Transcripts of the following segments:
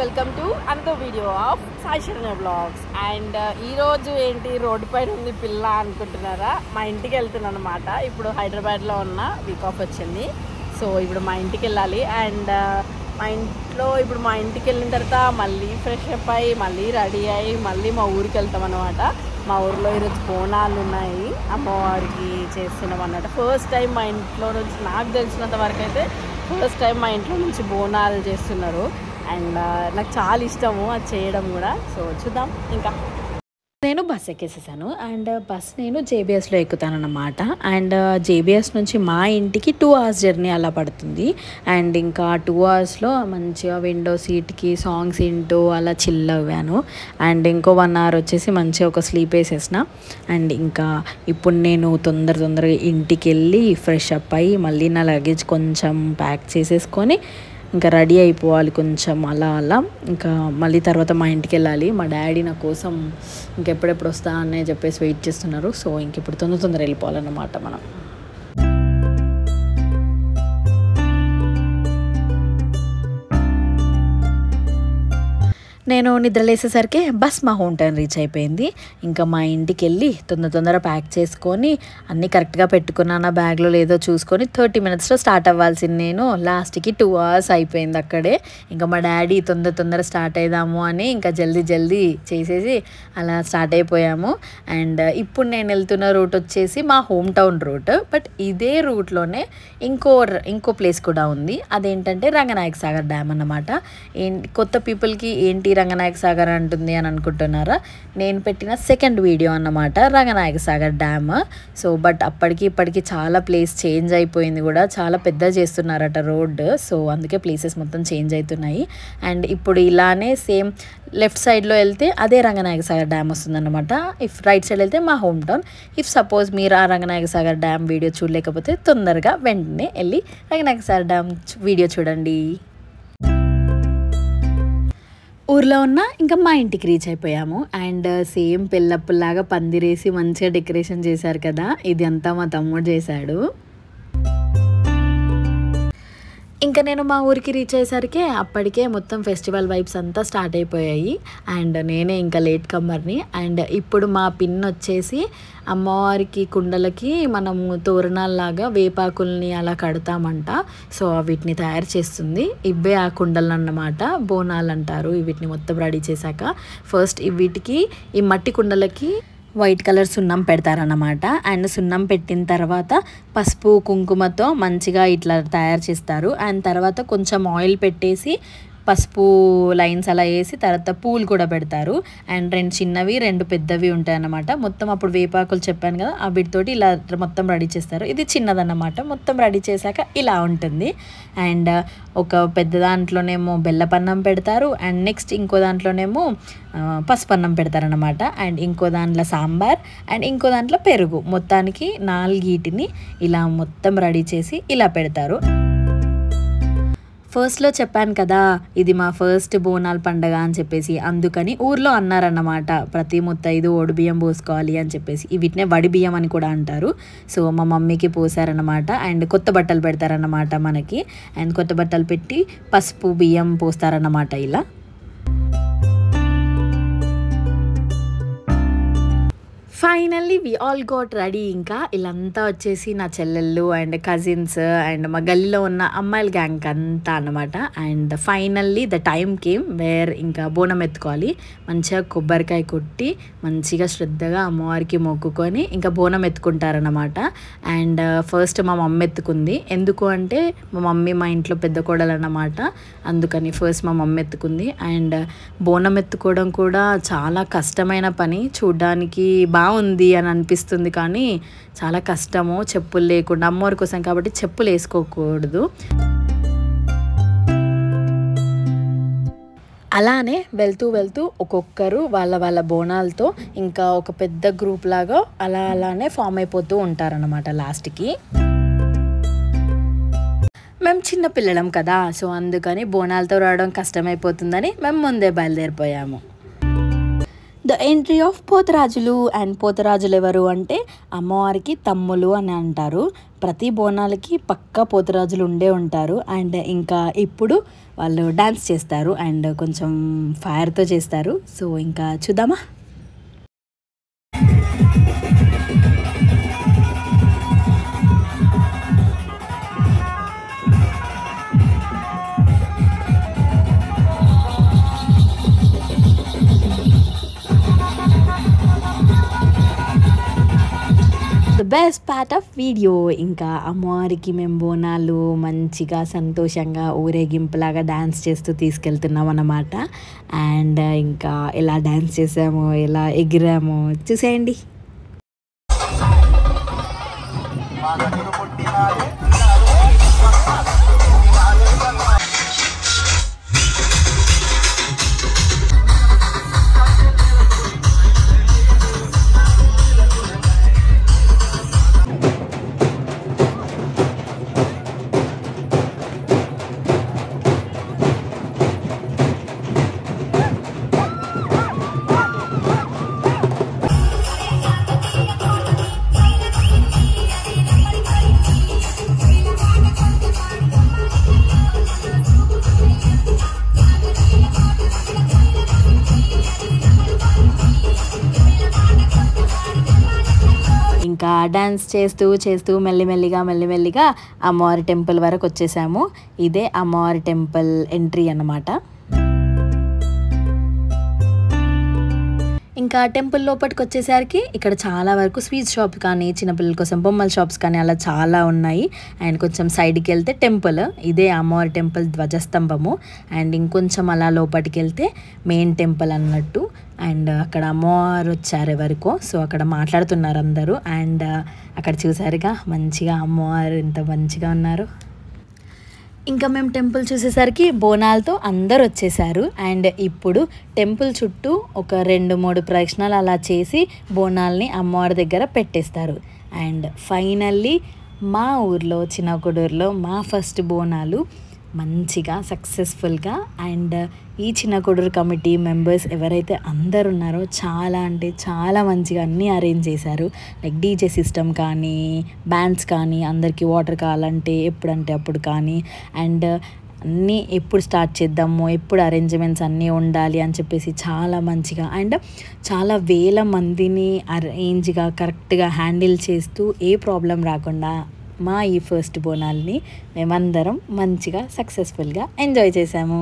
welcome to another video of Sai Saranya vlogs and ఈరోజు ఏంటి road పైన ఉంది పిల్ల అనుకుంటున్నారా మా ఇంటికి వెళ్తున్నాను అనమాట ఇప్పుడు హైదరాబాద్లో ఉన్న వీక్ ఆఫ్ వచ్చింది సో ఇప్పుడు మా ఇంటికి వెళ్ళాలి అండ్ మా ఇంట్లో ఇప్పుడు మా ఇంటికి వెళ్ళిన తర్వాత మళ్ళీ ఫ్రెష్ అప్ అయ్యి మళ్ళీ రెడీ అయ్యి మళ్ళీ మా ఊరికి వెళ్తాం అనమాట మా ఊర్లో ఈరోజు బోనాలు ఉన్నాయి అమ్మవారికి చేస్తున్నాం అన్నమాట ఫస్ట్ టైం మా ఇంట్లో నుంచి నాకు తెలిసినంత వరకు అయితే ఫస్ట్ టైం మా ఇంట్లో నుంచి బోనాలు చేస్తున్నారు అండ్ నాకు చాలా ఇష్టము అది చేయడం కూడా సో చూద్దాం ఇంకా నేను బస్ ఎక్కేసేసాను అండ్ బస్ నేను జేబీఎస్లో ఎక్కుతాను అన్నమాట అండ్ జేబీఎస్ నుంచి మా ఇంటికి టూ అవర్స్ జర్నీ అలా పడుతుంది అండ్ ఇంకా టూ అవర్స్లో మంచిగా విండో సీట్కి సాంగ్స్ వింటూ అలా చిల్ అవ్వాను అండ్ ఇంకో వన్ అవర్ వచ్చేసి మంచిగా ఒక స్లీప్ వేసేసిన అండ్ ఇంకా ఇప్పుడు నేను తొందర తొందరగా ఇంటికి వెళ్ళి ఫ్రెష్ అప్ అయ్యి మళ్ళీ నా లగేజ్ కొంచెం ప్యాక్ చేసేసుకొని ఇంకా రెడీ అయిపోవాలి కొంచెం అలా అలా ఇంకా మళ్ళీ తర్వాత మా ఇంటికి వెళ్ళాలి మా డాడీ నా కోసం ఇంకెప్పుడెప్పుడు వస్తా అని చెప్పేసి వెయిట్ చేస్తున్నారు సో ఇంక ఇప్పుడు తొందర తొందర వెళ్ళిపోవాలన్నమాట మనం నేను నిద్రలేసేసరికి బస్ మా హోమ్ టౌన్ రీచ్ అయిపోయింది ఇంకా మా ఇంటికి వెళ్ళి తొందర తొందర ప్యాక్ చేసుకొని అన్నీ కరెక్ట్గా పెట్టుకున్నాను బ్యాగ్లో లేదో చూసుకొని థర్టీ మినిట్స్లో స్టార్ట్ అవ్వాల్సింది నేను లాస్ట్కి టూ అవర్స్ అయిపోయింది అక్కడే ఇంకా మా డాడీ తొందర తొందర స్టార్ట్ అయిదాము అని ఇంకా జల్దీ జల్దీ చేసేసి అలా స్టార్ట్ అయిపోయాము అండ్ ఇప్పుడు నేను వెళ్తున్న రూట్ వచ్చేసి మా హోమ్ టౌన్ రూట్ బట్ ఇదే రూట్లోనే ఇంకో ఇంకో ప్లేస్ కూడా ఉంది అదేంటంటే రంగనాయక సాగర్ డ్యామ్ అన్నమాట ఏంటి కొత్త పీపుల్కి ఏంటి రంగనాయక సాగర్ అంటుంది అని అనుకుంటున్నారా నేను పెట్టిన సెకండ్ వీడియో అన్నమాట Ranganayaka Sagar dam so but అప్పటికి ఇప్పటికి చాలా ప్లేస్ చేంజ్ అయిపోయింది కూడా చాలా పెద్ద చేస్తున్నారట రోడ్ సో అందుకే ప్లేసెస్ మొత్తం చేంజ్ అవుతున్నాయి అండ్ ఇప్పుడు ఇలానే సేమ్ లెఫ్ట్ సైడ్లో వెళ్తే అదే రంగనాయక సాగర్ డ్యామ్ వస్తుందన్నమాట ఇఫ్ రైట్ సైడ్ వెళ్తే మా హోమ్ టౌన్ ఇఫ్ సపోజ్ మీరు ఆ రంగనాయక సాగర్ డ్యామ్ వీడియో చూడలేకపోతే తొందరగా వెంటనే వెళ్ళి రంగనాయక సాగర్ డ్యామ్ వీడియో చూడండి ఊర్లో ఉన్న ఇంకా మా ఇంటికి రీచ్ అయిపోయాము అండ్ సేమ్ పెళ్ళప్పుల్లాగా పందిరేసి మంచిగా డెకరేషన్ చేశారు కదా ఇది అంతా మా తమ్ముడు చేశాడు ఇంకా నేను మా ఊరికి రీచ్ అయ్యేసరికి అప్పటికే మొత్తం ఫెస్టివల్ వైబ్స్ అంతా స్టార్ట్ అయిపోయాయి అండ్ నేనే ఇంకా లేట్ కమ్మర్ని అండ్ ఇప్పుడు మా పిన్ వచ్చేసి అమ్మవారికి కుండలకి మనము తోరణాల్లాగా వేపాకుల్ని అలా కడతామంట సో వీటిని తయారు చేస్తుంది ఇవే ఆ కుండలు అన్నమాట బోనాలు అంటారు వీటిని మొత్తం రెడీ చేశాక ఫస్ట్ వీటికి ఈ మట్టి కుండలకి వైట్ కలర్ సున్నం పెడతారన్నమాట అండ్ సున్నం పెట్టిన తర్వాత పసుపు కుంకుమతో మంచిగా ఇట్లా తయారు చేస్తారు అండ్ తర్వాత కొంచెం ఆయిల్ పెట్టేసి పసుపు లైన్స్ అలా వేసి తర్వాత పూలు కూడా పెడతారు అండ్ రెండు చిన్నవి రెండు పెద్దవి ఉంటాయి అన్నమాట మొత్తం అప్పుడు వేపాకులు చెప్పాను కదా ఆ వీటితోటి ఇలా మొత్తం రెడీ చేస్తారు ఇది చిన్నదన్నమాట మొత్తం రెడీ చేశాక ఇలా ఉంటుంది అండ్ ఒక పెద్ద దాంట్లోనేమో బెల్లపన్నం పెడతారు అండ్ నెక్స్ట్ ఇంకో దాంట్లోనేమో పసుపన్నం పెడతారనమాట అండ్ ఇంకో దాంట్లో సాంబార్ అండ్ ఇంకో దాంట్లో పెరుగు మొత్తానికి నాలుగీటిని ఇలా మొత్తం రెడీ చేసి ఇలా పెడతారు ఫస్ట్లో చెప్పాను కదా ఇది మా ఫస్ట్ బోనాల పండగ అని చెప్పేసి అందుకని ఊర్లో అన్నారన్నమాట ప్రతి ముత్తైదు ఓడి బియ్యం పోసుకోవాలి అని చెప్పేసి వీటినే వడి బియ్యం అని కూడా అంటారు సో మా మమ్మీకి పోసారన్నమాట అండ్ కొత్త బట్టలు పెడతారన్నమాట మనకి అండ్ కొత్త బట్టలు పెట్టి పసుపు బియ్యం పోస్తారన్నమాట ఇలా finally we all got ready ఇంకా వీళ్ళంతా వచ్చేసి నా చెల్లెళ్ళు అండ్ కజిన్స్ అండ్ మా గల్లీలో ఉన్న అమ్మాయిల గ్యాంగ్ అంతా అనమాట and finally the time came where ఇంకా బోనం ఎత్తుకోవాలి మంచిగా కొబ్బరికాయ కొట్టి మంచిగా శ్రద్ధగా అమ్మవారికి మొక్కుకొని ఇంకా బోనం ఎత్తుకుంటారనమాట అండ్ ఫస్ట్ మా మమ్మీ ఎత్తుకుంది ఎందుకు అంటే మా మమ్మీ మా ఇంట్లో పెద్ద కోడలు అన్నమాట అందుకని ఫస్ట్ మా మమ్మీ ఎత్తుకుంది అండ్ బోనం ఎత్తుకోవడం కూడా చాలా కష్టమైన పని చూడ్డానికి బాగుంది అని అనిపిస్తుంది కానీ చాలా కష్టము చెప్పులు లేకుండా అమ్మవారి కోసం కాబట్టి చెప్పులు వేసుకోకూడదు అలానే వెళ్తూ వెళ్తూ ఒక్కొక్కరు వాళ్ళ వాళ్ళ బోనాలతో ఇంకా ఒక పెద్ద గ్రూప్ లాగా అలా అలానే ఫామ్ అయిపోతూ ఉంటారనమాట లాస్ట్కి మేము చిన్న పిల్లలం కదా సో అందుకని బోనాలతో రావడం కష్టమైపోతుందని మేము ముందే బయలుదేరిపోయాము ద ఎంట్రీ ఆఫ్ పోతరాజులు అండ్ పోతరాజులు ఎవరు అంటే అమ్మవారికి తమ్ములు అని అంటారు ప్రతి బోనాలకి పక్కా పోతరాజులు ఉండే ఉంటారు అండ్ ఇంకా ఇప్పుడు వాళ్ళు డ్యాన్స్ చేస్తారు అండ్ కొంచెం ఫైర్తో చేస్తారు సో ఇంకా చూద్దామా the best part of video ఇంకా అమ్మవారికి మేము బోనాలు మంచిగా సంతోషంగా ఊరేగింపులాగా డ్యాన్స్ చేస్తూ తీసుకెళ్తున్నాం అన్నమాట అండ్ ఇంకా ఎలా డ్యాన్స్ చేసామో ఎలా ఎగిరామో చూసేయండి ఇంకా డ్యాన్స్ చేస్తూ చేస్తూ మెల్లిమెల్లిగా మెల్లిమెల్లిగా అమ్మవారి టెంపుల్ వరకు వచ్చేసాము ఇదే అమ్మవారి టెంపుల్ ఎంట్రీ అన్నమాట ఇంకా టెంపుల్ లోపలికి వచ్చేసరికి ఇక్కడ చాలా వరకు స్వీట్ షాప్ కానీ చిన్నపిల్లల కోసం బొమ్మల షాప్స్ కానీ అలా చాలా ఉన్నాయి అండ్ కొంచెం సైడ్కి వెళ్తే టెంపుల్ ఇదే అమ్మవారి టెంపుల్ ధ్వజస్తంభము అండ్ ఇంకొంచెం అలా లోపలికి వెళ్తే మెయిన్ టెంపుల్ అన్నట్టు అండ్ అక్కడ అమ్మవారు వచ్చారు ఎవరికో సో అక్కడ మాట్లాడుతున్నారు అందరూ అండ్ అక్కడ చూసారుగా మంచిగా అమ్మవారు ఎంత మంచిగా ఉన్నారు ఇంకా మేము టెంపుల్ చూసేసరికి బోనాలతో అందరు వచ్చేసారు అండ్ ఇప్పుడు టెంపుల్ చుట్టూ ఒక రెండు మూడు ప్రదక్షిణాలు అలా చేసి బోనాల్ని అమ్మవారి దగ్గర పెట్టేస్తారు అండ్ ఫైనల్లీ మా ఊర్లో చిన్నకొడూరులో మా ఫస్ట్ బోనాలు మంచిగా సక్సెస్ఫుల్గా అండ్ ఈ చిన్న కొడూరు కమిటీ మెంబర్స్ ఎవరైతే అందరు ఉన్నారో చాలా అంటే చాలా మంచిగా అన్నీ అరేంజ్ చేశారు లైక్ డీజే సిస్టమ్ కానీ బ్యాండ్స్ కానీ అందరికీ వాటర్ కావాలంటే ఎప్పుడంటే అప్పుడు కానీ అండ్ అన్నీ ఎప్పుడు స్టార్ట్ చేద్దాము ఎప్పుడు అరేంజ్మెంట్స్ అన్నీ ఉండాలి అని చెప్పేసి చాలా మంచిగా అండ్ చాలా వేల మందిని అరేంజ్గా కరెక్ట్గా హ్యాండిల్ చేస్తూ ఏ ప్రాబ్లం రాకుండా మా ఈ ఫస్ట్ బోనాల్ని మేమందరం మంచిగా సక్సెస్ఫుల్గా ఎంజాయ్ చేసాము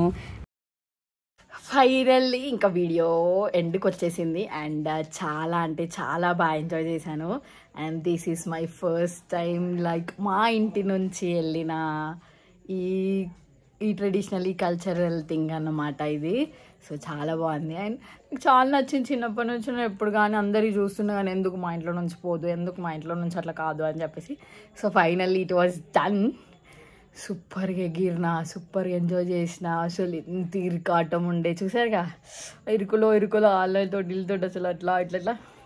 ఫైనల్లీ ఇంకా వీడియో ఎండ్కి వచ్చేసింది అండ్ చాలా అంటే చాలా బాగా ఎంజాయ్ చేశాను and this is my first time like మా ఇంటి నుంచి వెళ్ళిన ఈ ఈ ట్రెడిషనల్ ఈ కల్చరల్ థింగ్ అన్నమాట ఇది సో చాలా బాగుంది అండ్ నాకు చాలా నచ్చింది చిన్నప్పటి నుంచి నేను ఎప్పుడు కానీ అందరి చూస్తున్నా కానీ ఎందుకు మా ఇంట్లో నుంచి పోదు ఎందుకు మా ఇంట్లో నుంచి అట్లా కాదు అని చెప్పేసి so finally it was done సూపర్గా ఎగిరిన సూపర్గా ఎంజాయ్ చేసిన అసలు ఎంత ఇరుకాటం ఉండే చూసారుగా ఇరుకులో ఇరుకులో వాళ్ళతో వీళ్ళతో అసలు అట్లా ఇట్లా ఇట్లా